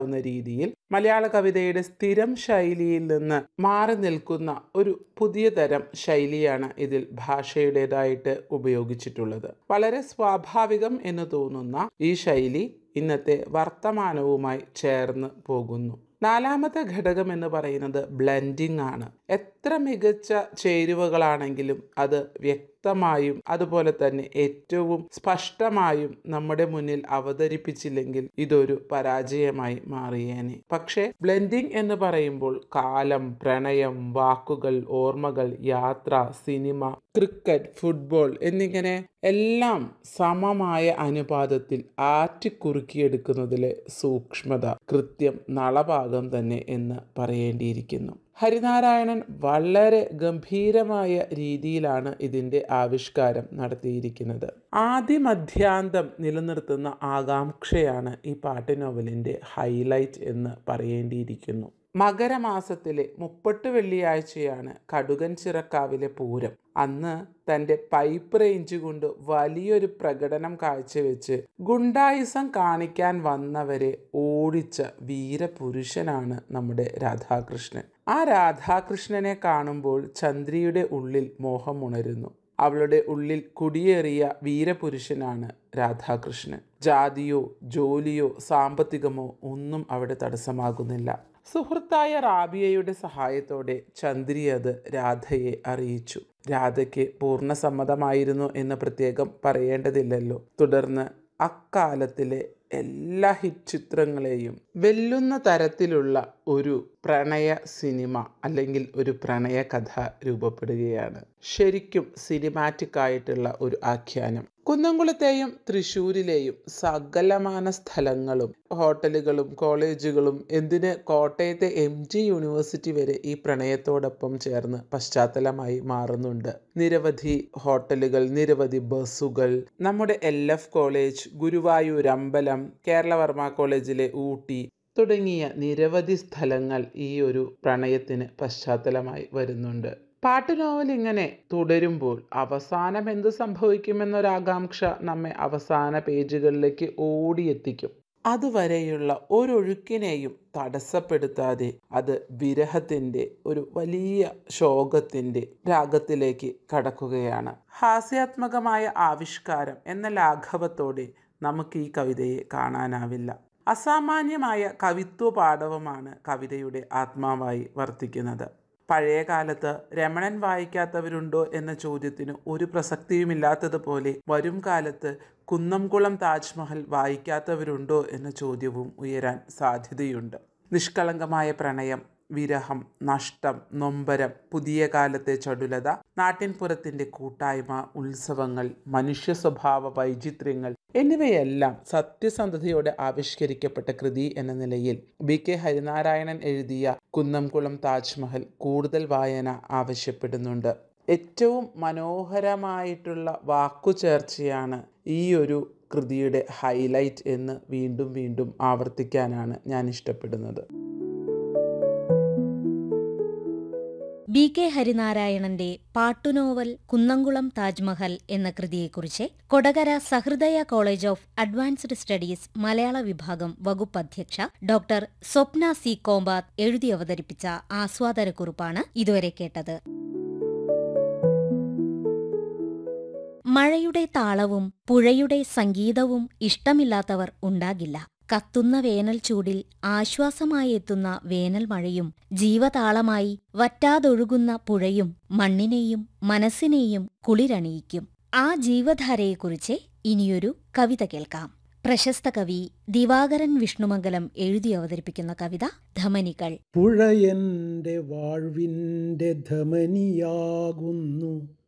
ന്ന രീതിയിൽ മലയാള കവിതയുടെ സ്ഥിരം ശൈലിയിൽ നിന്ന് മാറി നിൽക്കുന്ന ഒരു പുതിയ തരം ശൈലിയാണ് ഇതിൽ ഭാഷയുടേതായിട്ട് ഉപയോഗിച്ചിട്ടുള്ളത് വളരെ സ്വാഭാവികം എന്ന് തോന്നുന്ന ഈ ശൈലി ഇന്നത്തെ വർത്തമാനവുമായി ചേർന്ന് പോകുന്നു നാലാമത്തെ ഘടകം എന്ന് പറയുന്നത് ബ്ലെൻഡിങ് ആണ് എത്ര മികച്ച ചേരുവകളാണെങ്കിലും അത് വ്യക്തമായും അതുപോലെ തന്നെ ഏറ്റവും സ്പഷ്ടമായും നമ്മുടെ മുന്നിൽ അവതരിപ്പിച്ചില്ലെങ്കിൽ ഇതൊരു പരാജയമായി മാറിയേനെ പക്ഷേ ബ്ലെൻഡിങ് എന്ന് പറയുമ്പോൾ കാലം പ്രണയം വാക്കുകൾ ഓർമ്മകൾ യാത്ര സിനിമ ക്രിക്കറ്റ് ഫുട്ബോൾ എന്നിങ്ങനെ എല്ലാം സമമായ അനുപാതത്തിൽ ആറ്റിക്കുറുക്കിയെടുക്കുന്നതിലെ സൂക്ഷ്മത കൃത്യം നളഭാഗം തന്നെ എന്ന് പറയേണ്ടിയിരിക്കുന്നു ഹരിനാരായണൻ വളരെ ഗംഭീരമായ രീതിയിലാണ് ഇതിൻ്റെ ആവിഷ്കാരം നടത്തിയിരിക്കുന്നത് ആദ്യമധ്യാന്തം നിലനിർത്തുന്ന ആകാംക്ഷയാണ് ഈ പാട്ട് നോവലിൻ്റെ ഹൈലൈറ്റ് എന്ന് പറയേണ്ടിയിരിക്കുന്നു മകരമാസത്തിലെ മുപ്പട്ട് വെള്ളിയാഴ്ചയാണ് കടുകൻ ചിറക്കാവിലെ പൂരം അന്ന് തൻ്റെ പൈപ്പ് റേഞ്ച് കൊണ്ട് വലിയൊരു പ്രകടനം കാഴ്ചവെച്ച് ഗുണ്ടായുസം കാണിക്കാൻ വന്നവരെ ഓടിച്ച വീരപുരുഷനാണ് നമ്മുടെ രാധാകൃഷ്ണൻ ആ രാധാകൃഷ്ണനെ കാണുമ്പോൾ ചന്ദ്രിയുടെ ഉള്ളിൽ മോഹമുണരുന്നു അവളുടെ ഉള്ളിൽ കുടിയേറിയ വീരപുരുഷനാണ് രാധാകൃഷ്ണൻ ജാതിയോ ജോലിയോ സാമ്പത്തികമോ ഒന്നും അവിടെ തടസ്സമാകുന്നില്ല സുഹൃത്തായ റാബിയയുടെ സഹായത്തോടെ ചന്ദ്രി അത് രാധയെ അറിയിച്ചു രാധയ്ക്ക് പൂർണ്ണ സമ്മതമായിരുന്നു എന്ന് പ്രത്യേകം പറയേണ്ടതില്ലല്ലോ തുടർന്ന് അക്കാലത്തിലെ എല്ലാ ഹിറ്റ് ചിത്രങ്ങളെയും വെല്ലുന്ന തരത്തിലുള്ള ഒരു പ്രണയ സിനിമ അല്ലെങ്കിൽ ഒരു പ്രണയ കഥ രൂപപ്പെടുകയാണ് ശരിക്കും സിനിമാറ്റിക് ആയിട്ടുള്ള ഒരു ആഖ്യാനം കുന്നംകുളത്തെയും തൃശ്ശൂരിലെയും സകലമാന സ്ഥലങ്ങളും ഹോട്ടലുകളും കോളേജുകളും എന്തിന് കോട്ടയത്തെ എം ജി യൂണിവേഴ്സിറ്റി വരെ ഈ പ്രണയത്തോടൊപ്പം ചേർന്ന് പശ്ചാത്തലമായി മാറുന്നുണ്ട് നിരവധി ഹോട്ടലുകൾ നിരവധി ബസ്സുകൾ നമ്മുടെ എൽ എഫ് കോളേജ് ഗുരുവായൂർ അമ്പലം കേരളവർമ്മ കോളേജിലെ ഊട്ടി തുടങ്ങിയ നിരവധി സ്ഥലങ്ങൾ ഈ ഒരു പ്രണയത്തിന് പശ്ചാത്തലമായി വരുന്നുണ്ട് പാട്ട് നോവൽ ഇങ്ങനെ തുടരുമ്പോൾ അവസാനം എന്ത് സംഭവിക്കുമെന്നൊരാകാംക്ഷ നമ്മെ അവസാന പേജുകളിലേക്ക് ഓടിയെത്തിക്കും അതുവരെയുള്ള ഒരൊഴുക്കിനെയും തടസ്സപ്പെടുത്താതെ അത് വിരഹത്തിൻ്റെ ഒരു വലിയ ശോകത്തിൻ്റെ രാഗത്തിലേക്ക് കടക്കുകയാണ് ഹാസ്യാത്മകമായ ആവിഷ്കാരം എന്ന ലാഘവത്തോടെ നമുക്ക് ഈ കവിതയെ കാണാനാവില്ല അസാമാന്യമായ കവിത്വ പാഠവുമാണ് കവിതയുടെ ആത്മാവായി വർത്തിക്കുന്നത് പഴയ കാലത്ത് രമണൻ വായിക്കാത്തവരുണ്ടോ എന്ന ചോദ്യത്തിന് ഒരു പ്രസക്തിയുമില്ലാത്തതുപോലെ വരും കാലത്ത് കുന്നംകുളം താജ്മഹൽ വായിക്കാത്തവരുണ്ടോ എന്ന ചോദ്യവും ഉയരാൻ സാധ്യതയുണ്ട് നിഷ്കളങ്കമായ പ്രണയം വിരഹം നഷ്ടം നൊമ്പരം പുതിയ കാലത്തെ ചടുലത നാട്ടിൻപുറത്തിൻ്റെ കൂട്ടായ്മ ഉത്സവങ്ങൾ മനുഷ്യ സ്വഭാവ വൈചിത്ര്യങ്ങൾ എന്നിവയെല്ലാം സത്യസന്ധതയോടെ ആവിഷ്കരിക്കപ്പെട്ട കൃതി എന്ന നിലയിൽ ബി കെ ഹരിനാരായണൻ എഴുതിയ കുന്നംകുളം താജ്മഹൽ കൂടുതൽ വായന ആവശ്യപ്പെടുന്നുണ്ട് ഏറ്റവും മനോഹരമായിട്ടുള്ള വാക്കുചേർച്ചയാണ് ഈ ഒരു കൃതിയുടെ ഹൈലൈറ്റ് എന്ന് വീണ്ടും വീണ്ടും ആവർത്തിക്കാനാണ് ഞാൻ ഇഷ്ടപ്പെടുന്നത് ബി കെ ഹരിനാരായണന്റെ പാട്ടുനോവൽ കുന്നംകുളം താജ്മഹൽ എന്ന കൃതിയെക്കുറിച്ച് Kodakara Sahrudaya college of advanced studies മലയാള വിഭാഗം വകുപ്പ് അധ്യക്ഷ ഡോക്ടർ സ്വപ്ന സി കോമ്പാത്ത് എഴുതി അവതരിപ്പിച്ച ആസ്വാദനക്കുറിപ്പാണ് ഇതുവരെ കേട്ടത് മഴയുടെ താളവും പുഴയുടെ സംഗീതവും ഇഷ്ടമില്ലാത്തവർ ഉണ്ടാകില്ല കത്തുന്ന വേനൽ ചൂടിൽ ആശ്വാസമായി എത്തുന്ന വേനൽ മഴയും ജീവതാളമായി വറ്റാതൊഴുകുന്ന പുഴയും മണ്ണിനെയും മനസ്സിനെയും കുളിരണിയിക്കും ആ ജീവധാരയെക്കുറിച്ച് ഇനിയൊരു കവിത കേൾക്കാം പ്രശസ്ത കവി ദിവാകരൻ വിഷ്ണുമംഗലം എഴുതി അവതരിപ്പിക്കുന്ന കവിത ധമനികൾ പുഴയൻ്റെ വാഴ്വിൻ്റെ ധമനിയാകുന്നു